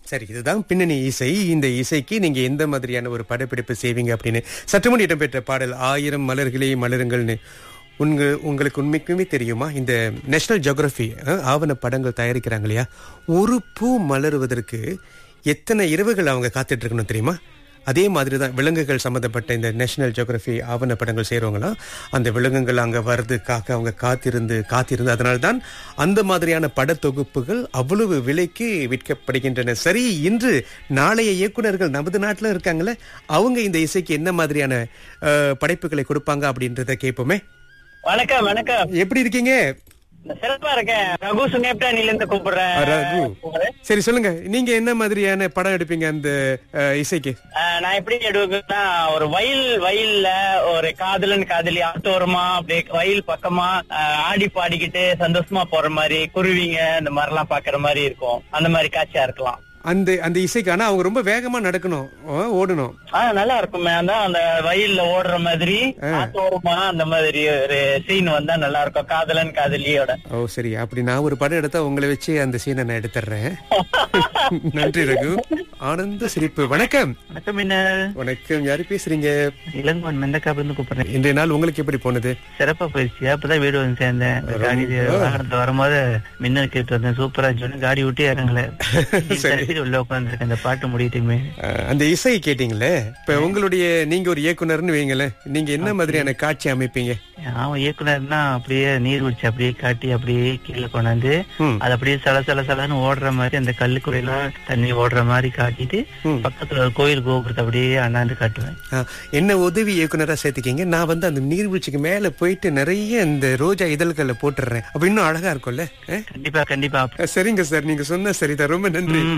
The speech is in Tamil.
சரி இதுதான் பின்னணி இசை இந்த இசைக்கு நீங்க எந்த மாதிரியான ஒரு படப்பிடிப்பு செய்வீங்க அப்படின்னு சற்று முன் இடம்பெற்ற பாடல் ஆயிரம் மலர்களே மலருங்கள்னு உங்க உங்களுக்கு உண்மைக்குமே தெரியுமா இந்த நேஷனல் ஜியோகிராஃபி ஆவண படங்கள் தயாரிக்கிறாங்க இல்லையா ஒரு பூ மலருவதற்கு எத்தனை இரவுகள் அவங்க காத்துட்டு இருக்கணும் தெரியுமா அதே மாதிரி தான் விலங்குகள் சம்மந்தப்பட்ட இந்த நேஷனல் ஜியோகிராஃபி ஆவண படங்கள் செய்கிறவங்களாம் அந்த விலங்குகள் அங்கே வர்றதுக்காக அவங்க காத்திருந்து காத்திருந்து அதனால தான் அந்த மாதிரியான படத்தொகுப்புகள் அவ்வளவு விலைக்கு விற்கப்படுகின்றன சரி இன்று நாளைய இயக்குனர்கள் நமது நாட்டில் இருக்காங்களே அவங்க இந்த இசைக்கு என்ன மாதிரியான அஹ், படைப்புகளை கொடுப்பாங்க அப்படின்றத கேட்போமே வணக்கம் வணக்கம் எப்படி இருக்கீங்க சிறப்பா இருக்கேன் ரகு சுங்கேப்டானில இருந்து கூப்பிடுறேன் ரகு சரி சொல்லுங்க நீங்க என்ன மாதிரியான படம் எடுப்பீங்க அந்த அஹ், இசைக்கு அஹ், நான் எப்படி எடுவேன்னா ஒரு வயல் வயல்ல ஒரு காதலன் காதலி ஆத்தோரமா அப்படியே வயல் பக்கமா அஹ், ஆடி பாடிக்கிட்டு சந்தோஷமா போற மாதிரி குருவிங்க இந்த மாதிரி எல்லாம் பாக்குற மாதிரி இருக்கும் அந்த மாதிரி காட்சியா இருக்கலாம் அந்த அந்த இசைக்கு ஆனா அவங்க ரொம்ப வேகமா நடக்கணும் அஹ், ஓடணும் ஆஹ் நல்லா இருக்குமே அதான் அந்த வயல்ல ஓடுற மாதிரி ஆத்தோரமா அந்த மாதிரி ஒரு சீன் வந்தா நல்லா இருக்கும் காதலன் காதலியோட ஓ சரி அப்படி நான் ஒரு படம் எடுத்தா உங்களை வச்சு அந்த சீனை நான் எடுத்துறேன் நன்றி ரகு ஆனந்த சிரிப்பு வணக்கம் வணக்கம் மின்னல் வணக்கம் யாரு பேசுறீங்க இளங்கோன் மெந்தக்காப்புல இருந்து கூப்பிடுறேன் இன்றைய நாள் உங்களுக்கு எப்படி போனது சிறப்பா போயிடுச்சு அப்பதான் வீடு வந்து சேர்ந்தேன் இந்த காடி வாகனத்துல வரும்போது மின்னல் கேட்டு வந்தேன் சூப்பரா சொன்னு காடி விட்டு இறங்கல சரி. சரி, உள்ள உட்காந்துருக்கேன் இந்த பாட்டு முடியட்டுமே அஹ், அந்த இசை கேட்டீங்களே இப்ப உங்களுடைய நீங்க ஒரு இயக்குனர்னு வைங்களேன் நீங்க என்ன மாதிரியான காட்சி அமைப்பீங்க அவன் இயக்குனர்னா அப்படியே நீர் குடிச்சு அப்படியே காட்டி அப்படியே கீழே கொண்டாந்து ம். அது அப்படியே சல சல சலன்னு ஓடுற மாதிரி அந்த கல்லுக்குறையெல்லாம் தண்ணி ஓடுற மாதிரி காட்டிட்டு ம். பக்கத்துல ஒரு கோயில் கோபுரத்தை அப்படியே அண்ணாந்து காட்டுவேன் அஹ், என்ன உதவி இயக்குனரா சேர்த்துக்கீங்க நான் வந்து அந்த நீர்வீழ்ச்சிக்கு மேல போயிட்டு நிறைய இந்த ரோஜா இதழ்களை போட்டுடுறேன் அப்ப இன்னும் அழகா இருக்கும்ல அஹ்? கண்டிப்பா கண்டிப்பா சரிங்க சார் நீங்க சொன்ன சரிதான் ரொம்ப நன்றி